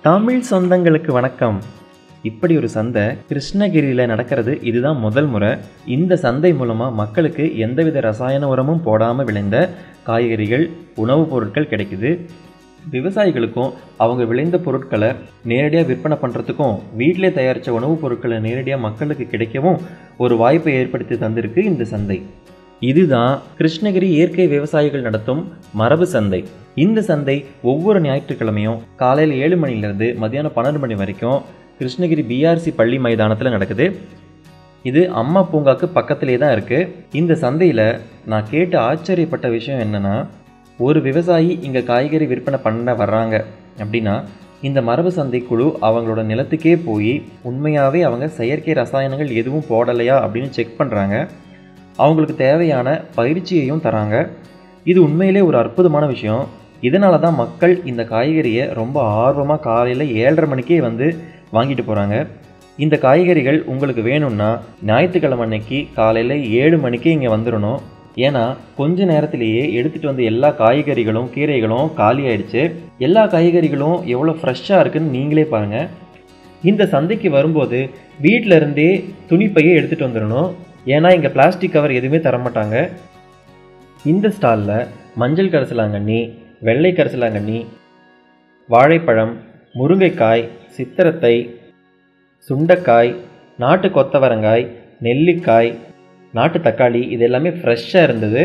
தமிழ் சொந்தங்களுக்கு வணக்கம் இப்படி ஒரு சந்தை கிருஷ்ணகிரியில் நடக்கிறது இதுதான் முதல் முறை இந்த சந்தை மூலமாக மக்களுக்கு எந்தவித ரசாயன உரமும் போடாமல் விளைந்த காய்கறிகள் உணவுப் பொருட்கள் கிடைக்குது விவசாயிகளுக்கும் அவங்க விளைந்த பொருட்களை நேரடியாக விற்பனை பண்ணுறதுக்கும் வீட்டிலே தயாரித்த உணவுப் பொருட்களை நேரடியாக மக்களுக்கு கிடைக்கவும் ஒரு வாய்ப்பை ஏற்படுத்தி தந்திருக்கு இந்த சந்தை இதுதான் கிருஷ்ணகிரி இயற்கை விவசாயிகள் நடத்தும் மரபு சந்தை இந்த சந்தை ஒவ்வொரு ஞாயிற்றுக்கிழமையும் காலையில் ஏழு மணிலேருந்து மதியானம் பன்னெண்டு மணி வரைக்கும் கிருஷ்ணகிரி பிஆர்சி பள்ளி மைதானத்தில் நடக்குது இது அம்மா பூங்காக்கு பக்கத்திலே தான் இருக்குது இந்த சந்தையில் நான் கேட்டு ஆச்சரியப்பட்ட விஷயம் என்னென்னா ஒரு விவசாயி இங்கே காய்கறி விற்பனை பண்ண வர்றாங்க அப்படின்னா இந்த மரபு சந்தை குழு அவங்களோட நிலத்துக்கே போய் உண்மையாகவே அவங்க செயற்கை ரசாயனங்கள் எதுவும் போடலையா அப்படின்னு செக் பண்ணுறாங்க அவங்களுக்கு தேவையான பயிற்சியையும் தராங்க இது உண்மையிலே ஒரு அற்புதமான விஷயம் இதனால தான் மக்கள் இந்த காய்கறியை ரொம்ப ஆர்வமாக காலையில் ஏழரை மணிக்கே வந்து வாங்கிட்டு போகிறாங்க இந்த காய்கறிகள் உங்களுக்கு வேணும்னா ஞாயிற்றுக்கிழமை அன்னைக்கு காலையில் ஏழு மணிக்கே இங்கே வந்துடணும் ஏன்னா கொஞ்ச நேரத்திலேயே எடுத்துகிட்டு வந்த எல்லா காய்கறிகளும் கீரைகளும் காலி ஆயிடுச்சு எல்லா காய்கறிகளும் எவ்வளோ ஃப்ரெஷ்ஷாக இருக்குன்னு நீங்களே பாருங்கள் இந்த சந்தைக்கு வரும்போது வீட்டில் இருந்தே துணிப்பையை எடுத்துகிட்டு வந்துடணும் ஏன்னா இங்கே பிளாஸ்டிக் கவர் எதுவுமே தரமாட்டாங்க இந்த ஸ்டாலில் மஞ்சள் கரிசலாங்கண்ணி வெள்ளை கரிசலாங்கண்ணி வாழைப்பழம் முருங்கைக்காய் சித்திரத்தை சுண்டைக்காய் நாட்டு கொத்தவரங்காய் நெல்லிக்காய் நாட்டு தக்காளி இது எல்லாமே ஃப்ரெஷ்ஷாக இருந்தது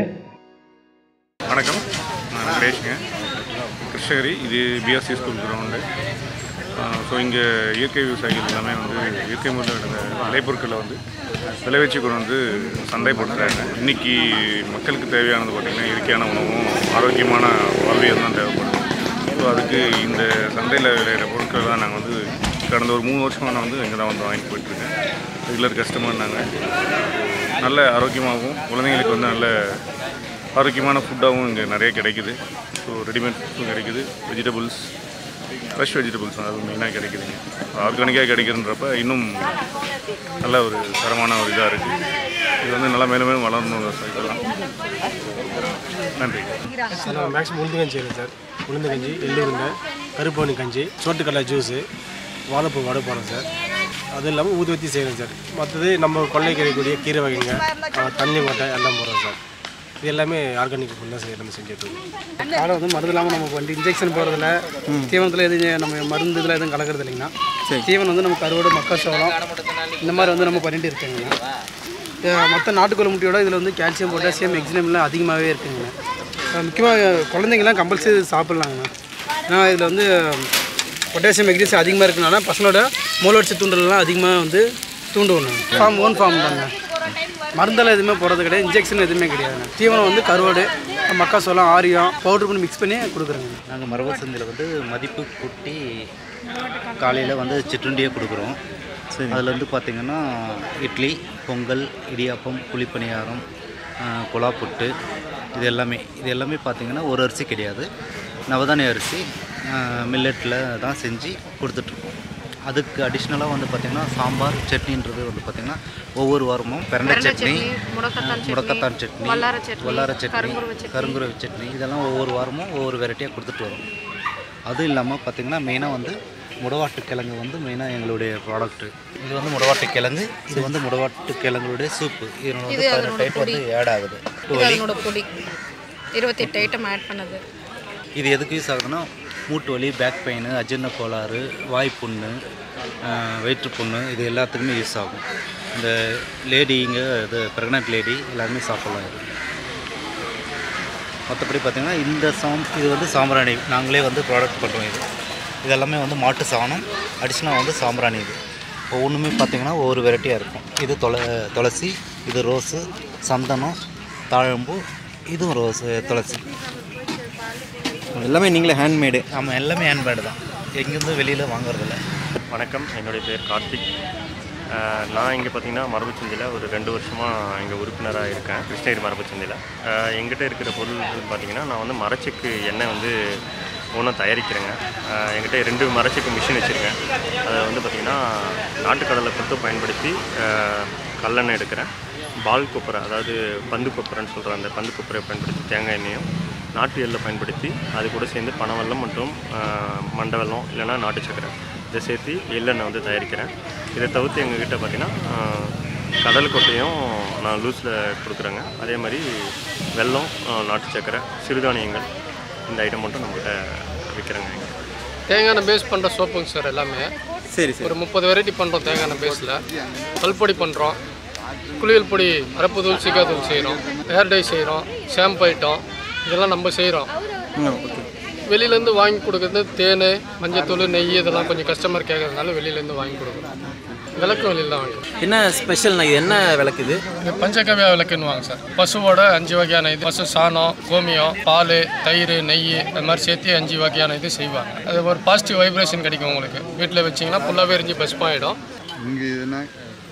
வணக்கம் நான் வெங்கடேஷுங்க கிருஷ்ணகிரி இது பிஎஸ்சி ஸ்கூல் கிரவுண்டு ஸோ இங்கே இயற்கை விவசாயிகள் எல்லாமே வந்து இயற்கை முறையில் நடந்த விளைபொருட்களை வந்து விளைவிச்சு கொண்டு வந்து சந்தைப்படுத்துகிறாங்க இன்றைக்கி மக்களுக்கு தேவையானது பார்த்திங்கன்னா இயற்கையான உணவும் ஆரோக்கியமான வாழ்வியல் தான் தேவைப்படுது ஸோ அதுக்கு இந்த சந்தையில் விளையிற பொருட்களை தான் நாங்கள் வந்து கடந்த ஒரு மூணு வருஷமாக நான் வந்து இங்கே தான் வந்து வாங்கிட்டு போயிட்டுருக்கேன் ரெகுலர் கஸ்டமர் நாங்கள் நல்ல ஆரோக்கியமாகவும் குழந்தைங்களுக்கு வந்து நல்ல ஆரோக்கியமான ஃபுட்டாகவும் இங்கே நிறைய கிடைக்குது ஸோ ரெடிமேட் ஃபுட்டும் கிடைக்குது வெஜிடபிள்ஸ் ஃப்ரெஷ் வெஜிடபிள்ஸ் அது மெயினாக கிடைக்குதுங்க ஆர்கானிக்காக கிடைக்குதுன்றப்ப இன்னும் நல்ல ஒரு தரமான ஒரு இதாக இருக்குது இது வந்து நல்லா மேலும் மேலும் வளரணும் விவசாயிகள்லாம் நன்றி நான் மேக்ஸிமம் உளுந்து கஞ்சி செய்கிறேன் சார் உளுந்து கஞ்சி எள்ளுருண்டை கருப்பவனி கஞ்சி சோட்டுக்கடலை ஜூஸு வாழைப்பூ வடை போடுறேன் சார் அது இல்லாமல் ஊதுவத்தி செய்கிறேன் சார் மற்றது நம்ம கொள்ளை கிடைக்கக்கூடிய கீரை வகைங்க அஹ் தண்ணி கொட்டை எல்லாம் போடுறோம் சார் இது எல்லாமே ஆர்கானிக் ஃபுல்லாக செய்ய நம்ம செஞ்சுட்டு இருக்கோம் காலை வந்து மருந்து இல்லாமல் நம்ம வந்து இன்ஜெக்ஷன் போடுறதில்ல தீவனத்தில் எதுவும் நம்ம மருந்து இதில் எதுவும் கலக்கிறது இல்லைங்கண்ணா தீவனம் வந்து நம்ம கருவோடு மக்காச்சோளம் இந்த மாதிரி வந்து நம்ம பண்ணிட்டு இருக்கோங்கண்ணா மற்ற நாட்டுக்கோழி முட்டையோட இதில் வந்து கால்சியம் பொட்டாசியம் எக்ஸினம்லாம் அதிகமாகவே இருக்குங்கண்ணா முக்கியமாக குழந்தைங்கலாம் கம்பல்சரி சாப்பிட்லாங்கண்ணா ஏன்னா இதில் வந்து பொட்டாசியம் மெக்னீசியம் அதிகமாக இருக்கனால பசங்களோட மூலவட்சி தூண்டல்லாம் அதிகமாக வந்து தூண்டுவோம் ஃபார்ம் ஓன் ஃபார்ம் தாங்க மருந்தெல்லாம் எதுவுமே போடுறது கிடையாது இன்ஜெக்ஷன் எதுவுமே கிடையாதுங்க தீவனம் வந்து கருவாடு மக்காசோளம் ஆரியம் பவுடர் பண்ணி மிக்ஸ் பண்ணி கொடுக்குறோங்க நாங்கள் மரபு சந்தையில் வந்து மதிப்பு கூட்டி காலையில் வந்து சிற்றுண்டியே கொடுக்குறோம் அதில் வந்து பார்த்திங்கன்னா இட்லி பொங்கல் இடியாப்பம் குழிப்பணியாரம் குழா புட்டு இது எல்லாமே இது எல்லாமே பார்த்திங்கன்னா ஒரு அரிசி கிடையாது நவதானிய அரிசி மில்லட்டில் தான் செஞ்சு கொடுத்துட்ருக்கோம் அதுக்கு அடிஷ்னலாக வந்து பார்த்திங்கன்னா சாம்பார் சட்னின்றது வந்து பார்த்திங்கன்னா ஒவ்வொரு வாரமும் பிரண்டை சட்னி முடக்கத்தான் சட்னி, முடக்கத்தான் சட்னி வல்லார சட்னி, வல்லார சட்னி கருங்குருவை சட்னி. கருங்குருவை சட்னி இதெல்லாம் ஒவ்வொரு வாரமும் ஒவ்வொரு வெரைட்டியாக கொடுத்துட்டு வரோம் அதுவும் இல்லாமல் பார்த்திங்கன்னா மெயினாக வந்து முடவாட்டு கிழங்கு வந்து மெயினாக எங்களுடைய ப்ராடக்ட்டு இது வந்து முடவாட்டு கிழங்கு இது வந்து முடவாட்டு கிழங்குடைய சூப்பு இதனோட வந்து இது பதினெட்டு அதனோட டைப் வந்து பொடி. ஆட் ஆகுது இது அதனோட பொடி இருபத்தெட்டு ஐட்டம் ஆட் பண்ணது இது எதுக்கு யூஸ் ஆகுதுன்னா மூட்டு வலி பேக் பெயின் அஜீரண கோளாறு வாய்ப்புண்ணு வயிற்றுப்புண்ணு இது எல்லாத்துக்குமே யூஸ் ஆகும் இந்த லேடிங்க இது ப்ரெக்னென்ட் லேடி எல்லாருமே சாப்பிட்லாம் இது மற்றபடி பார்த்திங்கன்னா இந்த சாம் இது வந்து சாம்பிராணி நாங்களே வந்து ப்ராடக்ட் பண்ணுறோம் இது இது எல்லாமே வந்து மாட்டு சாணம் அடிஷ்னலாக வந்து சாம்பிராணி இது ஒவ்வொன்றுமே பார்த்திங்கன்னா ஒவ்வொரு வெரைட்டியாக இருக்கும் இது தொல துளசி இது ரோஸு சந்தனம் தாழம்பூ இதுவும் ரோஸு துளசி எல்லாமே நீங்களே ஹேண்ட்மேடு ஆமாம் எல்லாமே ஹேண்ட்மேடு தான் எங்கேருந்து வெளியில் வாங்குறதில்ல வணக்கம் என்னுடைய பேர் கார்த்திக் அஹ் நான் இங்கே பார்த்தீங்கன்னா மரபுச்சந்தையில் ஒரு ரெண்டு வருஷமாக இங்கே உறுப்பினராக இருக்கேன் கிருஷ்ணகிரி மரபுச்சந்தையில் அஹ் எங்கிட்ட இருக்கிற பொருள் பார்த்தீங்கன்னா நான் வந்து மரச்செக்கு எண்ணெய் வந்து ஒன்றும் தயாரிக்கிறேங்க அஹ் எங்கிட்ட ரெண்டு மரச்செக்கு மிஷின் வச்சுருக்கேன் அதை வந்து பார்த்திங்கன்னா நாட்டுக்கடலை மட்டும் பயன்படுத்தி அஹ் கல்லெண்ணெய் எடுக்கிறேன் பால் கொப்பரை அதாவது பந்து கொப்பரைன்னு சொல்கிற அந்த பந்து கொப்பரையை பயன்படுத்தி தேங்காய் எண்ணெயும் நாட்டு எள்ளை பயன்படுத்தி அது கூட சேர்ந்து பனவெல்லம் மற்றும் ஆஹ், மண்டவெல்லம் இல்லைன்னா நாட்டு சக்கரை இதை சேர்த்து எள்ளெண்ணெய் வந்து தயாரிக்கிறேன் இதை தவிர்த்து எங்ககிட்ட பார்த்தீங்கன்னா ஆஹ், கடல் கொட்டையும் நான் லூஸில் கொடுக்குறேங்க அதே மாதிரி வெல்லம் ஆஹ், நாட்டு சக்கரை சிறுதானியங்கள் இந்த ஐட்டம் மட்டும் நம்மகிட்ட விற்கிறேங்க இங்கே தேங்காய் எண்ணெய் பேஸ் பண்ணுற சோப்புங்க சார் எல்லாமே சரி ஒரு முப்பது வெரைட்டி பண்ணுறோம் தேங்காய் எண்ணெய் பேஸில் பல்பொடி பண்ணுறோம் குளியல் பொடி அரப்பு தூள் சீக்கா தூள் செய்கிறோம் ஹேர் டை செய்கிறோம் ஷாம்பு ஐட்டம் இதெல்லாம் நம்ம செய்கிறோம் ஓகே வெளியிலேருந்து வாங்கி கொடுக்குறது தேன் மஞ்சத்தூள் நெய் இதெல்லாம் கொஞ்சம் கஸ்டமர் கேட்கறதுனால வெளியிலேருந்து வாங்கி கொடுக்குறோம் விளக்கு வெளியில் தான் வாங்கி என்ன ஸ்பெஷல்னா இது என்ன விளக்கு இது இது பஞ்சகவ்யா விளக்குன்னு வாங்க சார் பசுவோட அஞ்சு வகையான இது பசு சாணம் கோமியம் பால் தயிர் நெய் அது மாதிரி சேர்த்து அஞ்சு வகையான இது செய்வாங்க அது ஒரு பாசிட்டிவ் வைப்ரேஷன் கிடைக்கும் உங்களுக்கு வீட்டில் வச்சிங்கன்னா ஃபுல்லாகவே எரிஞ்சு பசுப்பாயிடும் இங்கே இதுனா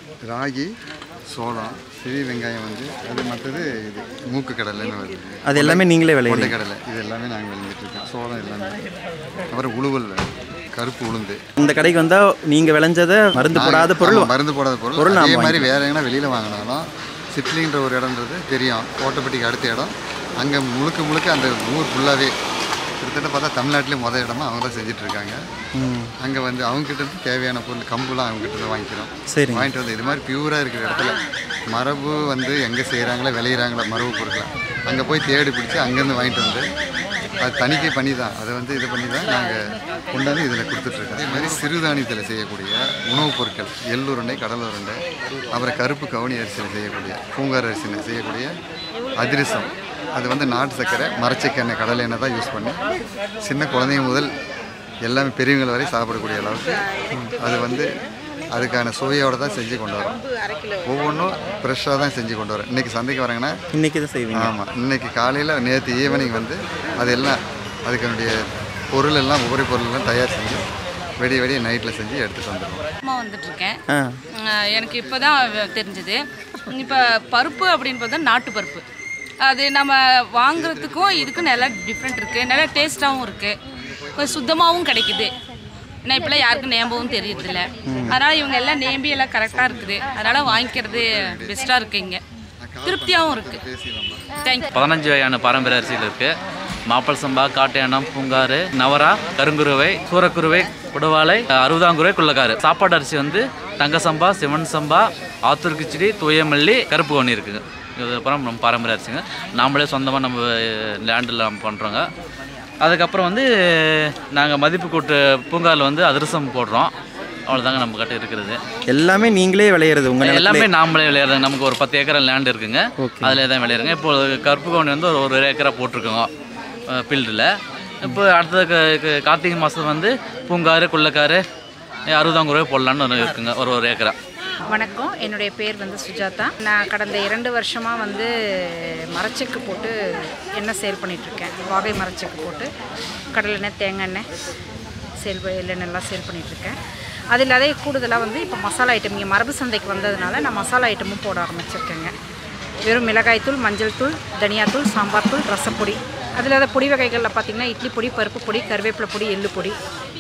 ராகி சோளம் சிறிய வெங்காயம் வந்து அது மற்றது இது மூக்கு கடலைன்னு வருது அது எல்லாமே நீங்களே விளையுறீங்க? கொண்டை கடலை இது எல்லாமே நாங்கள் விளைஞ்சிட்டு இருக்கோம் சோளம் எல்லாமே அப்புறம் உழுவல் கருப்பு உளுந்து இந்த கடைக்கு வந்தால் நீங்கள் விளைஞ்சதை மருந்து போடாத பொருள் ஆமா, மருந்து போடாத பொருள் பொருள் அதே நாம மாதிரி வேற எங்கன்னா வெளியில் வாங்கினாலும் சிட்லின்ற ஒரு இடம்ன்றது தெரியும் கோட்டைப்பட்டிக்கு அடுத்த இடம் அங்கே முழுக்க முழுக்க அந்த ஊர் ஃபுல்லாகவே கிட்டத்தட்ட பார்த்தா தமிழ்நாட்டிலே மொதல் இடமா அவங்க தான் செஞ்சுட்டு இருக்காங்க ம். அங்கே வந்து அவங்க கிட்ட இருந்து தேவையான பொருள் கம்புலாம் அவங்க கிட்ட இருந்து வாங்கிக்கிறோம் சரிங்க. வாங்கிட்டு வந்து இது மாதிரி பியூராக இருக்கிற இடத்துல மரபு வந்து எங்கே செய்கிறாங்களோ விளையிறாங்களோ மரபு பொருட்களை அங்கே போய் தேடி பிடிச்சி அங்கேருந்து வாங்கிட்டு வந்து அது தணிக்கை பண்ணி தான் அதை வந்து இது பண்ணி தான் நாங்கள் கொண்டாந்து இதில் கொடுத்துட்ருக்கோம் அதே மாதிரி சிறுதானியத்தில் செய்யக்கூடிய உணவுப் பொருட்கள் எள்ளுருண்டை கடல் உருண்டை அப்புறம் கருப்பு கவுனி அரிசியில் செய்யக்கூடிய பூங்கார் அரிசியில் செய்யக்கூடிய அதிரசம் அது வந்து நாட்டு சர்க்கரை மரச்செக்கெண்ணெய் கடலை எண்ணெய் தான் யூஸ் பண்ணி சின்ன குழந்தைங்க முதல் எல்லாமே பெரியவங்க வரை சாப்பிடக்கூடிய அளவுக்கு அது வந்து அதுக்கான சுவையோடு தான் செஞ்சு கொண்டு வரோம் ஒவ்வொன்றும் ஃப்ரெஷ்ஷாக தான் செஞ்சு கொண்டு வரோம் இன்றைக்கி சந்தைக்கு வராங்கன்னா இன்னைக்கு தான் செய்வீங்க ஆமாம் இன்னைக்கு காலையில் நேற்று ஈவினிங் வந்து அது எல்லாம் அதுக்குடைய பொருள் எல்லாம் உபரி பொருள் எல்லாம் தயார் செஞ்சு வெடி வெடி நைட்டில் செஞ்சு எடுத்துகிட்டு வந்துடுவோம் அம்மா வந்துட்டுருக்கேன் ஆ அஹ் எனக்கு இப்போ தான் தெரிஞ்சது இப்போ பருப்பு அப்படின்னு பார்த்தா நாட்டு பருப்பு அது நம்ம வாங்குறதுக்கும் இதுக்கும் நல்லா டிஃப்ரெண்ட் இருக்குது நல்லா டேஸ்ட்டாகவும் இருக்குது கொஞ்சம் சுத்தமாகவும் கிடைக்குது ஏன்னா இப்போலாம் யாருக்கும் நேம்பவும் தெரியறதில்ல அதனால் இவங்க எல்லாம் நேம்பி எல்லாம் கரெக்டாக இருக்குது அதனால் வாங்கிக்கிறது பெஸ்ட்டாக இருக்குது இங்கே திருப்தியாகவும் இருக்குது தேங்க்யூ பதினஞ்சு வகையான பாரம்பரிய அரிசிகள் இருக்குது மாப்பிள் சம்பா காட்டையானம் பூங்காறு நவரா கருங்குருவை சூரக்குருவை குடவாளை அறுபதாங்குருவை குள்ளக்காரு சாப்பாடு அரிசி வந்து தங்க சம்பா சிவன் சம்பா ஆத்தூர் கிச்சடி தூயமல்லி கருப்பு கவுனி இருக்குங்க இது அப்புறம் நம்ம பாரம்பரிய அரிசிங்க நாமளே சொந்தமாக நம்ம லேண்டில் நம்ம பண்ணுறோங்க அதுக்கப்புறம் வந்து நாங்கள் மதிப்பு கூட்டு பூங்காரில் வந்து அதிரசம் போடுறோம் அவ்வளோதாங்க நம்ம கிட்ட இருக்கிறது எல்லாமே நீங்களே விளையிறது உங்கள் எல்லாமே நாமளே விளையாடுறோங்க நமக்கு ஒரு பத்து ஏக்கர் லேண்ட் இருக்குங்க அதில் தான் விளையாடுங்க இப்போ கருப்பு கவுனி வந்து ஒரு ஒரு ஏக்கரா போட்டிருக்கோங்க ஃபீல்டில் இப்போ அடுத்த க- க- கார்த்திகை மாதம் வந்து பூங்காறு குள்ளக்காரு அறுபதாங்க ரூபாய் போடலான்னு இருக்குங்க ஒரு ஒரு ஏக்கரா வணக்கம் என்னுடைய பேர் வந்து சுஜாதா நான் கடந்த இரண்டு வருஷமாக வந்து மரச்செக்கு போட்டு எண்ணெய் சேல் பண்ணிகிட்ருக்கேன் வாகை மரச்செக்கு போட்டு கடலெண்ணெய் தேங்காய் எண்ணெய் சேல் எண்ணெய்லாம் சேல் பண்ணிகிட்ருக்கேன் அது இல்லாத கூடுதலாக வந்து இப்போ மசாலா ஐட்டம் இங்கே மரபு சந்தைக்கு வந்ததுனால நான் மசாலா ஐட்டமும் போட ஆரம்பிச்சிருக்கேங்க வெறும் மிளகாய்த்தூள் மஞ்சள் தூள் தனியாத்தூள் சாம்பார் தூள் ரசப்பொடி அது இல்லாத பொடி வகைகளில் பார்த்திங்கன்னா இட்லி பொடி பருப்பு பொடி கருவேப்பிலை பொடி எள்ளு பொடி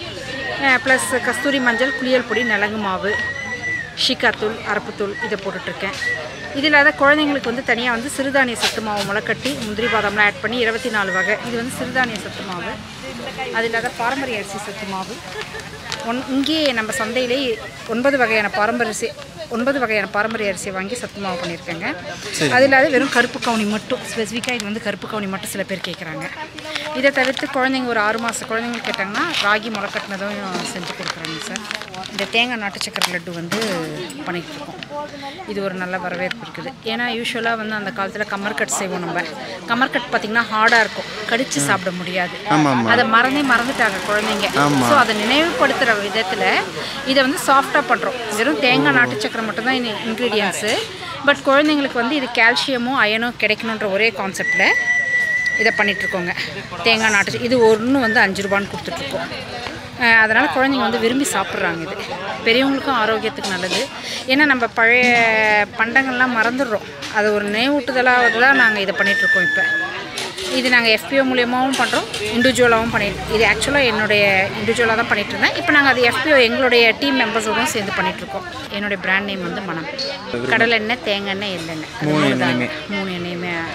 ப்ளஸ் கஸ்தூரி மஞ்சள் குளியல் பொடி நலங்கு மாவு ஷீக்காத்தூள் அரப்புத்தூள் இதை போட்டுட்ருக்கேன் இது இல்லாத குழந்தைங்களுக்கு வந்து தனியாக வந்து சிறுதானிய சத்து மாவு முளைக்கட்டி முந்திரி பாதாம்லாம் ஆட் பண்ணி இருபத்தி நாலு வகை இது வந்து சிறுதானிய சத்து மாவு அது இல்லாத பாரம்பரிய அரிசி சத்து மாவு ஒன் இங்கேயே நம்ம சந்தையிலே ஒன்பது வகையான பாரம்பரிய அரிசி ஒன்பது வகையான பாரம்பரிய அரிசி வாங்கி சத்து மாவு பண்ணியிருக்கேங்க சரி. அது இல்லாத வெறும் கருப்பு கவுனி மட்டும் ஸ்பெசிஃபிக்காக இது வந்து கருப்பு கவுனி மட்டும் சில பேர் கேட்குறாங்க இதை தவிர்த்து குழந்தைங்க ஒரு ஆறு மாத குழந்தைங்க கேட்டாங்கன்னா ராகி முளைக்கட்டினதும் செஞ்சு கொடுக்குறாங்க சார் இந்த தேங்காய் நாட்டு சக்கரை லட்டு வந்து பண்ணிகிட்டு இருக்கோம் இது ஒரு நல்ல வரவேற்பு இருக்குது ஏன்னா யூஸ்வலாக வந்து அந்த காலத்தில் கமர்கட் செய்வோம் நம்ம கமர்கட் பார்த்திங்கன்னா ஹார்டாக இருக்கும் கடித்து சாப்பிட முடியாது ஆமா, ஆமா. அதை மறந்தே மறந்துட்டாங்க குழந்தைங்க ஆமா. ஸோ அதை நினைவுபடுத்துகிற விதத்தில் இதை வந்து சாஃப்டாக பண்ணுறோம் வெறும் தேங்காய் நாட்டு சக்கரை மட்டும்தான் இந்த இன்க்ரீடியன்ஸு பட் குழந்தைங்களுக்கு வந்து இது கால்சியமும் அயனும் கிடைக்கணுன்ற ஒரே கான்செப்டில் இதை பண்ணிகிட்ருக்கோங்க தேங்காய் நாட்டு சக்கரை. இது ஒன்று வந்து அஞ்சு ரூபான்னு கொடுத்துட்ருக்கோம் அதனால் குழந்தைங்க வந்து விரும்பி சாப்பிட்றாங்க இது பெரியவங்களுக்கும் ஆரோக்கியத்துக்கு நல்லது ஏன்னா நம்ம பழைய பண்டங்கள்லாம் மறந்துடுறோம் அது ஒரு நினைவூட்டுதலாக தான் நாங்கள் இதை பண்ணிகிட்ருக்கோம் இப்போ இது நாங்கள் எஃபிஓ மூலியமாகவும் பண்ணுறோம் இண்டிவிஜுவலாகவும் பண்ணிட்டு இது ஆக்சுவலாக என்னுடைய இண்டிவிஜுவலாக தான் பண்ணிட்டு இருந்தேன் இப்போ நாங்கள் அது எஃபிஓ எங்களுடைய டீம் மெம்பர்ஸோடும் சேர்ந்து பண்ணிகிட்ருக்கோம் என்னுடைய பிராண்ட் நேம் வந்து மனம் கடலெண்ணெய் தேங்காய் எண்ணெய் எள்ளெண்ணெய் அது மூணு மூணு தான். எண்ணெயுமே. மூணு எண்ணெயுமே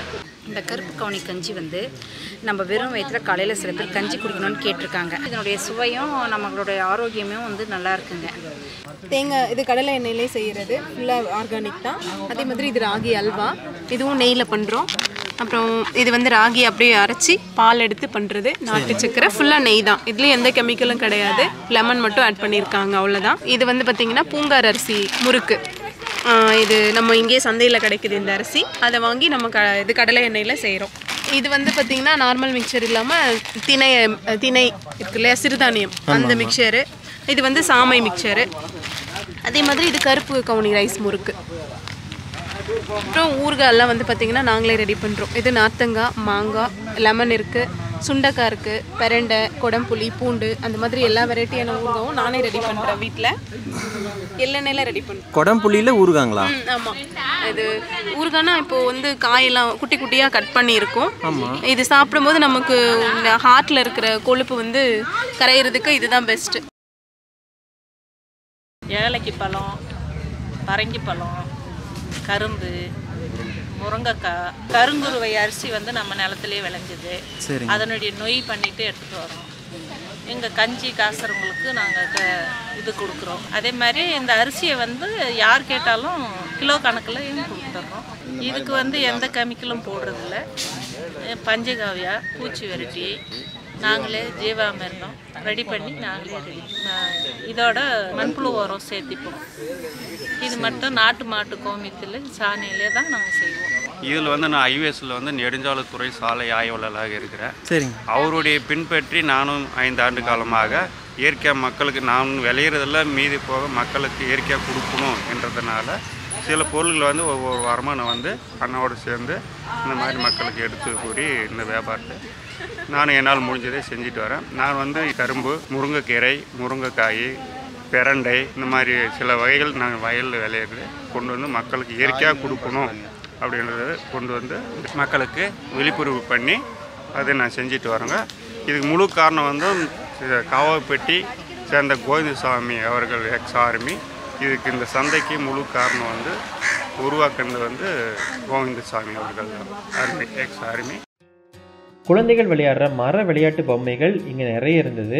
இந்த கருப்பு கவுனி கஞ்சி வந்து நம்ம வெறும் வயிற்றில் காலையில் சில பேர் கஞ்சி குடிக்கணும்னு கேட்டிருக்காங்க இதனுடைய சுவையும் நம்மளுடைய ஆரோக்கியமும் வந்து நல்லா இருக்குங்க தேங்காய் இது கடலை எண்ணெயிலே செய்கிறது ஃபுல்லாக ஆர்கானிக் தான் அதே மாதிரி இது ராகி அல்வா இதுவும் நெய்யில் பண்ணுறோம் அப்புறம் இது வந்து ராகி அப்படியே அரைச்சி பால் எடுத்து பண்ணுறது நாட்டு சக்கரை ஃபுல்லாக நெய் தான் இதுலேயும் எந்த கெமிக்கலும் கிடையாது லெமன் மட்டும் ஆட் பண்ணியிருக்காங்க அவ்வளோதான் இது வந்து பார்த்திங்கன்னா பூங்கார் அரிசி முறுக்கு ஆஹ் இது நம்ம இங்கேயே சந்தையில் கிடைக்குது இந்த அரிசி அதை வாங்கி நம்ம க இது கடலை எண்ணெயில் செய்கிறோம் இது வந்து பார்த்திங்கன்னா நார்மல் மிக்சர் இல்லாமல் திணை திணை இருக்கு இல்லையா சிறுதானியம் அந்த மிக்சரு இது வந்து சாமை மிக்சரு அதே மாதிரி இது கருப்பு கவுனி ரைஸ் முறுக்கு அப்புறம் ஊறுகாயெல்லாம் வந்து பார்த்திங்கன்னா நாங்களே ரெடி பண்ணுறோம் இது நார்த்தங்காய் மாங்காய் லெமன் இருக்குது சுண்டைக்காய் இருக்குது பெரண்டை குடம்புளி பூண்டு அந்த மாதிரி எல்லா வெரைட்டியான ஊறுகாவும் நானே ரெடி பண்ணுறேன் வீட்டில் எள்ளெண்ணெயில் ரெடி பண்ணுறேன் குடம்புள்ளியில் ஊறுகாங்களா ம் ஆமாம் இது ஊறுகானா இப்போ வந்து காயெல்லாம் குட்டி குட்டியாக கட் பண்ணியிருக்கோம் ஆமாம் இது சாப்பிடும்போது நமக்கு இந்த ஹார்ட்டில் இருக்கிற கொழுப்பு வந்து கரையிறதுக்கு இதுதான் பெஸ்ட்டு ஏலக்கி பழம் பரங்கி பழம் கரும்பு முருங்கைக்காய் கருங்குருவை அரிசி வந்து நம்ம நிலத்துலேயே விளைஞ்சுது சரிங்க. அதனுடைய நொய் பண்ணிட்டு எடுத்துகிட்டு வரோம் எங்கள் கஞ்சி காசுறவங்களுக்கு நாங்கள் க இது கொடுக்குறோம் அதே மாதிரி இந்த அரிசியை வந்து யார் கேட்டாலும் கிலோ கணக்குலையும் கொடுத்துட்றோம் இதுக்கு வந்து எந்த கெமிக்கலும் போடுறதில்ல அஹ் பஞ்சகாவியா பூச்சி விரட்டி நாங்களே ஜீவாமிர்தம் ரெடி பண்ணி நாங்களே ரெடி இதோட மண்புழு உரம் சேர்த்திப்போம் இது மட்டும் நாட்டு மாட்டு கோமியத்தில் சாணியிலே தான் நாங்கள் செய்வோம் இதில் வந்து நான் ஐவேஸில் வந்து நெடுஞ்சாலைத்துறை சாலை ஆய்வாளராக இருக்கிறேன் சரிங்க அவருடைய பின்பற்றி நானும் ஐந்து ஆண்டு காலமாக இயற்கையாக மக்களுக்கு நான் விளையிறதெல்லாம் மீதி போக மக்களுக்கு இயற்கையாக கொடுக்கணும் என்றதுனால சில பொருள்களை வந்து ஒவ்வொரு வாரமாக நான் வந்து அண்ணாவோடு சேர்ந்து இந்த மாதிரி மக்களுக்கு எடுத்து கூறி இந்த வியாபாரத்தை நான் என்னால் முடிஞ்சதை செஞ்சுட்டு வரேன் நான் வந்து கரும்பு முருங்கைக்கீரை முருங்கைக்காய் பிரண்டை இந்த மாதிரி சில வகைகள் நாங்கள் வயலில் விளையிறது கொண்டு வந்து மக்களுக்கு இயற்கையாக கொடுக்கணும் அப்படின்றத கொண்டு வந்து மக்களுக்கு விழிப்புணர்வு பண்ணி அதை நான் செஞ்சுட்டு வரேங்க இதுக்கு முழு காரணம் வந்து இது காவாப்பட்டி சேர்ந்த கோவிந்தசாமி அவர்கள் எக்ஸ் ஆர்மி இதுக்கு இந்த சந்தைக்கு முழு காரணம் வந்து உருவாக்குனது வந்து கோவிந்தசாமி அவர்கள் தான் ஆர்மி எக்ஸ் ஆர்மி குழந்தைகள் விளையாடுற மர விளையாட்டு பொம்மைகள் இங்கே நிறைய இருந்தது